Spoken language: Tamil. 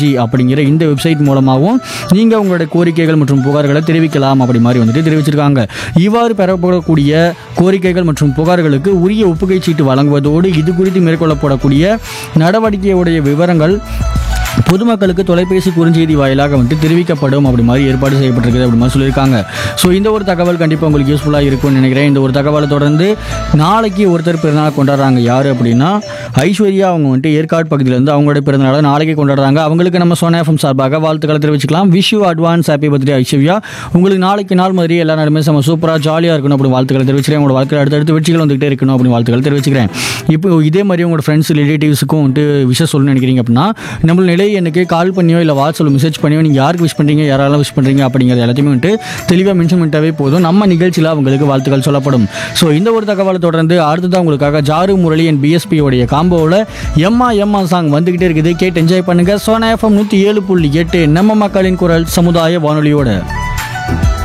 அப்படிங்கிற இந்த வெப்சைட் மூலமாகவும் நீங்கள் உங்களுடைய கோரிக்கைகள் மற்றும் புகார்களை தெரிவிக்கலாம் அப்படி மாதிரி வந்துட்டு தெரிவிச்சிருக்காங்க இவ்வாறு பெறப்படக்கூடிய கோரிக்கைகள் மற்றும் புகார்களுக்கு உரிய ஒப்புகை சீட்டு வழங்குவதோடு இது குறித்து மேற்கொள்ளப்படக்கூடிய நடவடிக்கையுடைய விவரங்கள் பொதுமக்களுக்கு தொலைபேசி குறுஞ்செய்தி வாயிலாக வந்துட்டு தெரிவிக்கப்படும் அப்படி மாதிரி ஏற்பாடு செய்யப்பட்டிருக்குது அப்படி மாதிரி சொல்லியிருக்காங்க ஸோ இந்த ஒரு தகவல் கண்டிப்பாக உங்களுக்கு யூஸ்ஃபுல்லாக இருக்கும்னு நினைக்கிறேன் இந்த ஒரு தகவலை தொடர்ந்து நாளைக்கு ஒருத்தர் பிறந்தநாள் கொண்டாடுறாங்க யார் அப்படின்னா ஐஸ்வர்யா அவங்க வந்துட்டு ஏற்காடு பகுதியிலேருந்து அவங்களுடைய பிறந்தநாளை நாளைக்கு கொண்டாடுறாங்க அவங்களுக்கு நம்ம சோனா எஃப்எம் சார்பாக வாழ்த்துக்களை தெரிவிச்சுக்கலாம் wish you advance happy birthday Aishwarya உங்களுக்கு நாளைக்கு நாள் மாதிரி எல்லா நாளுமே நம்ம சூப்பராக ஜாலியாக இருக்கணும் அப்படி வாழ்த்துக்களை தெரிவிச்சுக்கிறேன் உங்களோட வாழ்க்கை அடுத்தடுத்து வெற்றிகள் வந்துகிட்டே இருக்கணும் அப்படின்னு வாழ்த்துக்களை தெரிவிச்சுக்கிறேன் இப்போ இதே மாதிரி உங்களோட ஃப்ரெண்ட்ஸ் ரிலேட்டிவ்ஸுக்கும் வந்துட்டு விஷயம் சொல்லணும்னு நினைக்கிறீங்க அப்படின்னா நம்மள நிலை எனக்கு கால் பண்ணியோ இல்லை வாட்ஸ்அப்பில் மெசேஜ் பண்ணியோ நீங்கள் யாருக்கு விஷ் பண்ணுறீங்க யாரெல்லாம் விஷ் பண்ணுறீங்க அப்படிங்கிறது எல்லாத்தையுமே வந்துட்டு தெளிவாக மென்ஷன் பண்ணிட்டாவே போதும் நம்ம நிகழ்ச்சியில் அவங்களுக்கு வாழ்த்துக்கள் சொல்லப்படும் ஸோ இந்த ஒரு தகவலை தொடர்ந்து அடுத்ததான் உங்களுக்காக ஜாரு முரளி அண்ட் பிஎஸ்பி உடைய காம்போவில் எம்மா எம்மா சாங் வந்துகிட்டே இருக்குது கேட்டு என்ஜாய் பண்ணுங்க சோனா எஃப்எம் நூற்றி ஏழு புள்ளி எட்டு நம்ம மக்களின் குரல் சமுதாய வானொலியோட